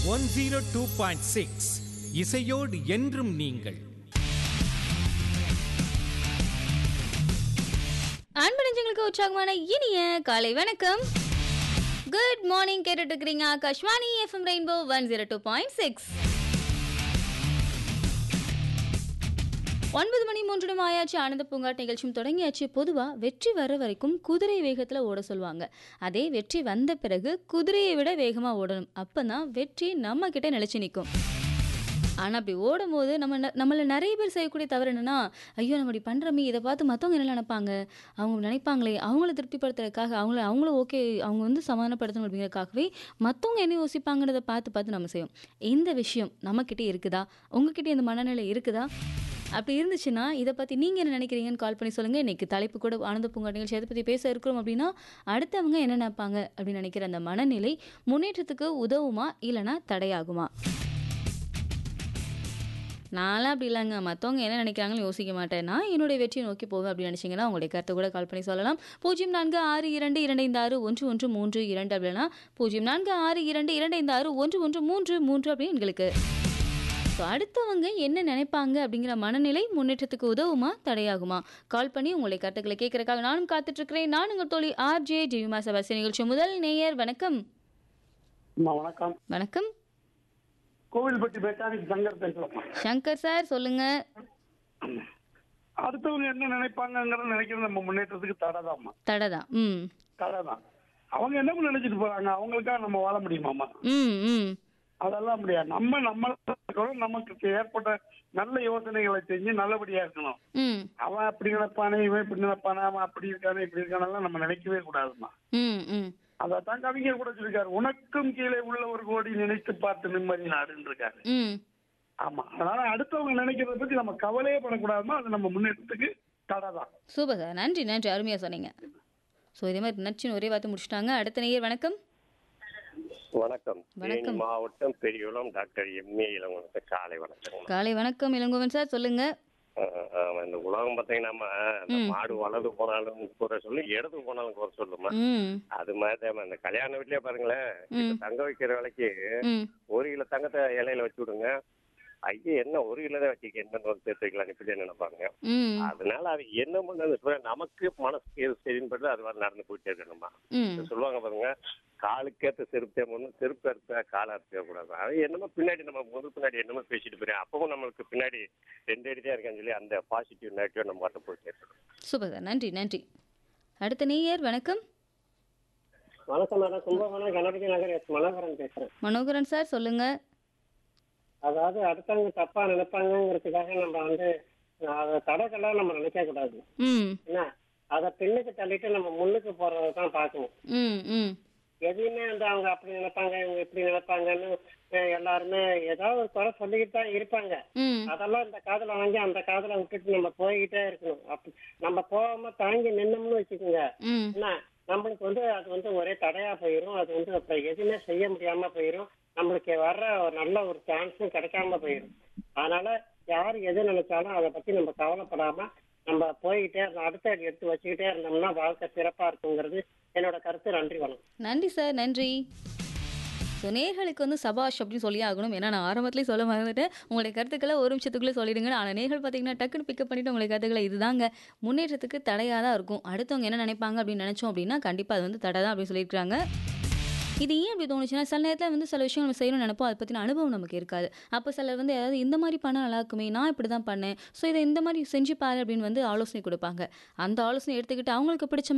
One zero two point six இசையோடு என்றும் நீங்கள் அன்பு நெஞ்சங்களுக்கு உற்சாகமான இனிய காலை வணக்கம் குட் மார்னிங் கேட்டுட்டு இருக்கிறீங்க Akashvani FM rainbow one zero two point six ஒன்பது மணி மூன்று நிமிடம் ஆயாச்சு ஆனந்த பூங்காட் நிகழ்ச்சியும் தொடங்கியாச்சு பொதுவாக வெற்றி வர வரைக்கும் குதிரை வேகத்தில் ஓட சொல்லுவாங்க அதே வெற்றி வந்த பிறகு குதிரையை விட வேகமாக ஓடணும் அப்போ தான் வெற்றி நம்ம கிட்ட நிலைச்சு நிற்கும் ஆனால் அப்படி ஓடும்போது நம்ம ந- நம்மள நிறைய பேர் செய்யக்கூடிய தவறு என்னன்னா ஐயோ நம்ம இப்படி பண்ணுறமே இதை பார்த்து மற்றவங்க என்ன நினைப்பாங்க அவங்க நினைப்பாங்களே அவங்கள திருப்திப்படுத்துறதுக்காக அவங்கள அவங்கள ஓகே அவங்க வந்து சமாதானப்படுத்தணும் அப்படிங்கிறதுக்காகவே மற்றவங்க என்ன யோசிப்பாங்கிறத பார்த்து பார்த்து நம்ம செய்வோம் இந்த விஷயம் நம்மக்கிட்டே இருக்குதா உங்ககிட்ட இந்த மனநிலை இருக்குதா அப்படி இருந்துச்சுன்னா இதை பற்றி நீங்கள் என்ன நினைக்கிறீங்கன்னு கால் பண்ணி சொல்லுங்கள் இன்றைக்கி தலைப்பு கூட ஆனந்த பூங்கா நிகழ்ச்சி எதை பற்றி பேச இருக்கிறோம் அப்படின்னா அடுத்தவங்க என்ன நினைப்பாங்க அப்படின்னு நினைக்கிற அந்த மனநிலை முன்னேற்றத்துக்கு உதவுமா இல்லைனா தடையாகுமா நான்லாம் அப்படி இல்லைங்க மற்றவங்க என்ன நினைக்கிறாங்கன்னு யோசிக்க மாட்டேன் நான் என்னுடைய வெற்றியை நோக்கி போவேன் அப்படின்னு நினச்சிங்கன்னா உங்களுடைய கருத்தை கூட கால் பண்ணி சொல்லலாம் பூஜ்ஜியம் நான்கு ஆறு இரண்டு இரண்டு ஐந்து ஆறு ஒன்று ஒன்று மூன்று இரண்டு அப்படின்னா பூஜ்ஜியம் நான்கு ஆறு இரண்டு இரண்டு ஐந்து ஆறு ஒன்று ஒன்று மூன்று மூன்று அப்படின்னு எங்களுக்கு ஸோ அடுத்தவங்க என்ன நினைப்பாங்க அப்படிங்கிற மனநிலை முன்னேற்றத்துக்கு உதவுமா தடையாகுமா கால் பண்ணி உங்களுடைய கருத்துக்களை கேட்கறதுக்காக நானும் காத்துட்டு இருக்கிறேன் நான் உங்கள் தோழி ஆர்ஜே ஜெவிமா சபாசி நிகழ்ச்சி முதல் நேயர் வணக்கம் அம்மா வணக்கம் வணக்கம் கோவில்பட்டி மெக்கானிக் சங்கர் பேசுறோம்மா சங்கர் சார் சொல்லுங்க அடுத்தவங்க என்ன நினைப்பாங்கங்கிறத நினைக்கிறது நம்ம முன்னேற்றத்துக்கு தடைதாம்மா தடை தான் ம் தடைதான் அவங்க என்ன நினைச்சிட்டு போறாங்க அவங்களுக்காக நம்ம வாழ முடியுமாம்மா ம் ம் அதெல்லாம் முடியாது நம்ம நம்ம நமக்கு ஏற்பட்ட நல்ல யோசனைகளை செஞ்சு நல்லபடியா இருக்கணும் ம் அவன் அப்படி நினைப்பானே இவன் இப்படி நினைப்பானே அவன் அப்படி இருக்கானே இப்படி இருக்கானெல்லாம் நம்ம நினைக்கவே கூடாதுமா ம் ம் அதான் கவிஞர் கூட சொல்லிருக்காரு உனக்கும் கீழே உள்ள ஒரு கோடி நினைத்து பார்த்து நிம்மதி நாடுன்னு இருக்காரு ம் ஆமா அதனால அடுத்தவங்க நினைக்கிறத பத்தி நம்ம கவலையே படக்கூடாதுமா அது நம்ம முன்னேற்றத்துக்கு தடை தான் சூப்பர் சார் நன்றி நன்றி அருமையாக சொன்னீங்க ஸோ இதே மாதிரி நச்சுன்னு ஒரே வார்த்தை முடிச்சிட்டாங்க அடுத்த நேயர் வணக்கம் வணக்கம் வணக்கம். தேனி மாவட்டம் பெரியகுளம் டாக்டர் எம்ஏ இளங்குணத்தை காலை வணக்கம் காலை வணக்கம் இளங்கோவன் சார் சொல்லுங்க இந்த உலகம் பார்த்தீங்கன்னா நம்ம இந்த ம். மாடு வலது போனாலும் குறை சொல்லு இடது போனாலும் குறை சொல்லுமா ம் அது மாதிரி தான் இந்த கல்யாண வீட்லயே பாருங்களேன் இப்ப தங்க வைக்கிற வேலைக்கு ம் ஒரு கிலோ தங்கத்தை இலையில வச்சு விடுங்க ஐயா என்ன ஒரு கிலோ தான் வச்சுக்க என்ன சேர்த்து வைக்கலாம் இப்படி நினைப்பாங்க ம் அதனால அது என்ன பண்ணது சொல்ல நமக்கு மனசுக்கு எது சரின்னு படுது அது மாதிரி நடந்து போயிட்டே இருக்கணுமா ம் சொல்லுவாங்க பாருங்க காலுக்கேற்ற செருப்பு தேம்பணும் செருப்பு எடுத்த காலை அறுத்தே கூடாது அது என்னமோ பின்னாடி நம்ம முதல் பின்னாடி என்னமோ பேசிட்டு போறேன் அப்பவும் நம்மளுக்கு பின்னாடி ரெண்டு அடி தான் இருக்கான்னு சொல்லி அந்த பாசிட்டிவ் நெகட்டிவ் நம்ம மட்டும் போய் சேர்க்கணும் சூப்பர் சார் நன்றி நன்றி அடுத்த நேயர் வணக்கம் வணக்கம் மேடம் கும்பகோணம் கணபதி நகர் எஸ் மனோகரன் பேசுறேன் மனோகரன் சார் சொல்லுங்க அதாவது அடுத்தவங்க தப்பா நினைப்பாங்கங்கிறதுக்காக நம்ம வந்து அதை தடைக்கெல்லாம் நம்ம நினைக்க கூடாது ம் என்ன அதை பின்னுக்கு தள்ளிட்டு நம்ம முன்னுக்கு போறதை தான் பார்க்கணும் ம் ம் எதையுமே வந்து அவங்க அப்படி நினைப்பாங்க இவங்க இப்படி நினைப்பாங்கன்னு அஹ், எல்லாருமே ஏதாவது ஒரு குறை சொல்லிக்கிட்டு தான் இருப்பாங்க ம் அதெல்லாம் இந்த காதுல வாங்கி அந்த காதுல விட்டுட்டு நம்ம போய்கிட்டே இருக்கணும் அப்படி நம்ம போகாம தாங்கி நின்னோம்னு வச்சுக்கோங்க ம் என்ன நம்மளுக்கு வந்து அது வந்து ஒரே தடையா போயிடும் அது வந்து அப்புறம் எதுவுமே செய்ய முடியாம போயிடும் நம்மளுக்கு வர்ற ஒரு நல்ல ஒரு சான்ஸும் கிடைக்காம போயிடும் அதனால யார் எது நினைச்சாலும் அதை பத்தி நம்ம கவலைப்படாம நம்ம போய்கிட்டே இருந்தோம் அடுத்த அடி எடுத்து வச்சுக்கிட்டே இருந்தோம்னா வாழ்க்கை சிறப்பா இருக்குங்கிறது என்னோட கருத்து நன்றி வணக்கம் நன்றி சார் நன்றி ஸோ நேர்களுக்கு வந்து சபாஷ் அப்படின்னு சொல்லி ஆகணும் ஏன்னா நான் ஆரம்பத்துலேயே சொல்ல மறந்துட்டேன் உங்களுடைய கருத்துக்களை ஒரு நிமிஷத்துக்குள்ளே சொல்லிடுங்க ஆனால் நேர்கள் பார்த்தீங்கன்னா டக்குன்னு பிக்கப் பண்ணிட்டு உங்களுடைய கருத்துக்களை இதுதாங்க முன்னேற்றத்துக்கு தடையாக தான் இருக்கும் அடுத்தவங்க என்ன நினைப்பாங்க அப்படின்னு நினச்சோம் அப்படின்னா கண்டிப்பாக அது வந்து தடை தான் அப்படின்னு சொல்லியிருக்காங்க இது ஏன் அப்படி தோணுச்சுன்னா சில நேரத்தில் வந்து சில விஷயம் நம்ம செய்யணும்னு நினைப்போம் அதை பற்றின அனுபவம் நமக்கு இருக்காது அப்போ சிலர் வந்து ஏதாவது இந்த மாதிரி பண்ணால் நல்லா இருக்குமே நான் இப்படி தான் பண்ணேன் ஸோ இதை இந்த மாதிரி செஞ்சு பாரு அப்படின்னு வந்து ஆலோசனை கொடுப்பாங்க அந்த ஆலோசனை எடுத்துக்கிட்டு அவங்களுக்கு பிடிச்ச